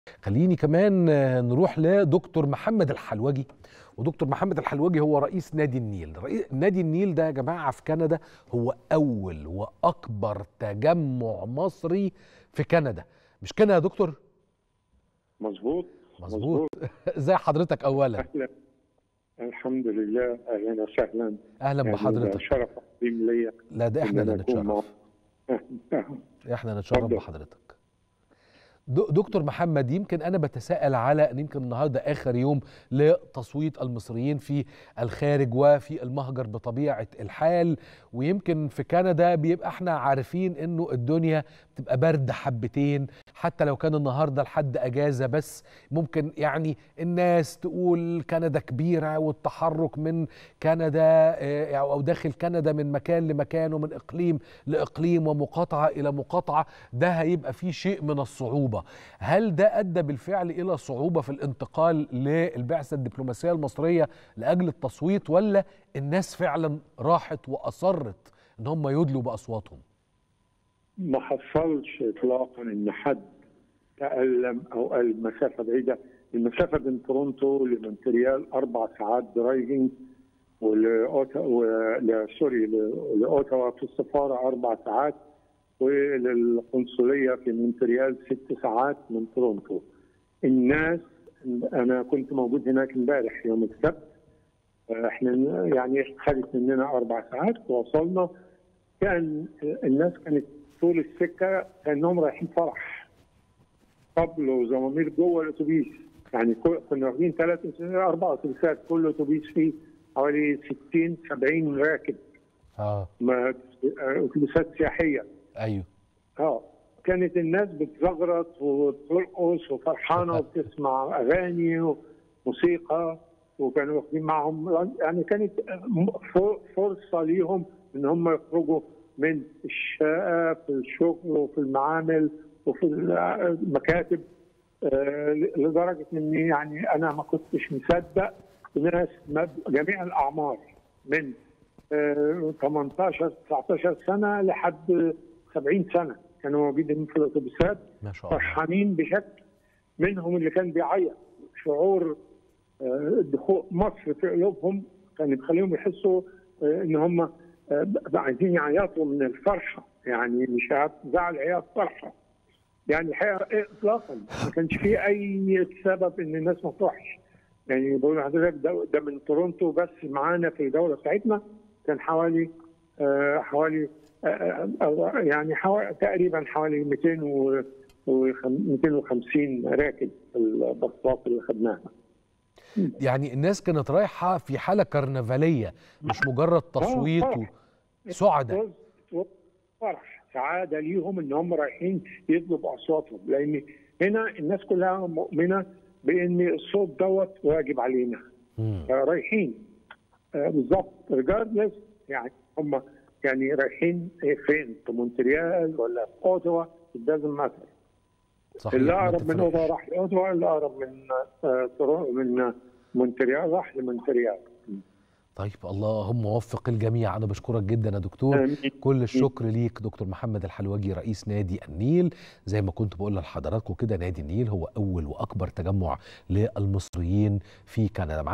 خليني كمان نروح لدكتور محمد الحلوجي ودكتور محمد الحلوجي هو رئيس نادي النيل رئيس نادي النيل ده يا جماعة في كندا هو أول وأكبر تجمع مصري في كندا مش كده يا دكتور؟ مظبوط مظبوط ازي حضرتك أولا أهلا الحمد لله أهلا وسهلا أهلا يعني بحضرتك شرف عظيم ليا لا ده احنا إن اللي أنا أكون نتشرف معاك. احنا نتشرف اتفضل. بحضرتك د- دكتور محمد يمكن انا بتساءل على ان يمكن النهارده اخر يوم لتصويت المصريين في الخارج وفي المهجر بطبيعه الحال ويمكن في كندا بيبقى احنا عارفين انه الدنيا بتبقى برد حبتين حتى لو كان النهارده لحد اجازه بس ممكن يعني الناس تقول كندا كبيره والتحرك من كندا آه، او داخل كندا من مكان لمكان ومن اقليم لاقليم ومقاطعه الى مقاطعه ده هيبقى فيه شيء من الصعوبه هل ده ادى بالفعل الى صعوبه في الانتقال للبعثه الدبلوماسيه المصريه لاجل التصويت ولا الناس فعلا راحت واصرت ان هم يدلوا باصواتهم ما حصلش إطلاقا إن حد تألم أو قال مسافة بعيدة المسافة بين تورونتو لمونتريال أربع ساعات درايفنج ولأوتا ول- سوري ل- لأوتاوا في السفارة أربع ساعات وللقنصلية في مونتريال ست ساعات من تورونتو الناس أنا كنت موجود هناك امبارح يوم السبت احنا يعني خدت مننا أربع ساعات ووصلنا كان الناس كانت طول السكه كانهم رايحين فرح طبل وزمامير جوه الاتوبيس يعني كل- كنا واخدين ثلاث اربع اتوبيسات كل اتوبيس فيه حوالي 60 70 راكب اه ما آه، اتوبيسات سياحيه ايوه اه كانت الناس بتزغرط وبترقص وفرحانه وبتسمع اغاني وموسيقى وكانوا واخدين معهم يعني كانت ف- فرصه ليهم ان هم يخرجوا من الشقه في الشغل وفي المعامل وفي المكاتب آه، لدرجه اني يعني انا ما كنتش مصدق ناس ما- جميع الاعمار من آه، 18 19 سنه لحد 70 سنه كانوا موجودين في الاتوبيسات ما شاء الله فرحانين بشكل منهم اللي كان بيعيط شعور آه، دخول مصر في قلوبهم كان بيخليهم يحسوا آه، ان هم آه، بقى عايزين يعيطوا من الفرحه يعني مش عياط زعل عياط فرحه يعني الحقيقه إيه اطلاقا ما كانش في اي سبب ان الناس ما تروحش يعني بقول لحضرتك ده, ده من تورونتو بس معانا في الدوله بتاعتنا كان حوالي آه، حوالي آه، آه، يعني حوالي تقريبا حوالي 200 و و 250 راكب في الباصات اللي خدناها يعني الناس كانت رايحه في حاله كرنفاليه مش مجرد تصويت فرح. سعداء فوز- فرح سعاده ليهم ان هم رايحين يطلبوا باصواتهم لان هنا الناس كلها مؤمنه بان الصوت دوت واجب علينا مم. رايحين آه، بالظبط ريجاردلس يعني هم يعني رايحين فين؟ في مونتريال ولا في اوتوا دازنت ماتر صحيح اللي ما اقرب من اوتوا تفرقش. راح لاوتوا اللي اقرب من آه، تورو- من مونتريال راح لمونتريال طيب اللهم وفق الجميع انا بشكرك جدا يا دكتور آمين. كل الشكر ليك دكتور محمد الحلوجي رئيس نادي النيل زي ما كنت بقول لحضراتكم كده نادي النيل هو اول واكبر تجمع للمصريين في كندا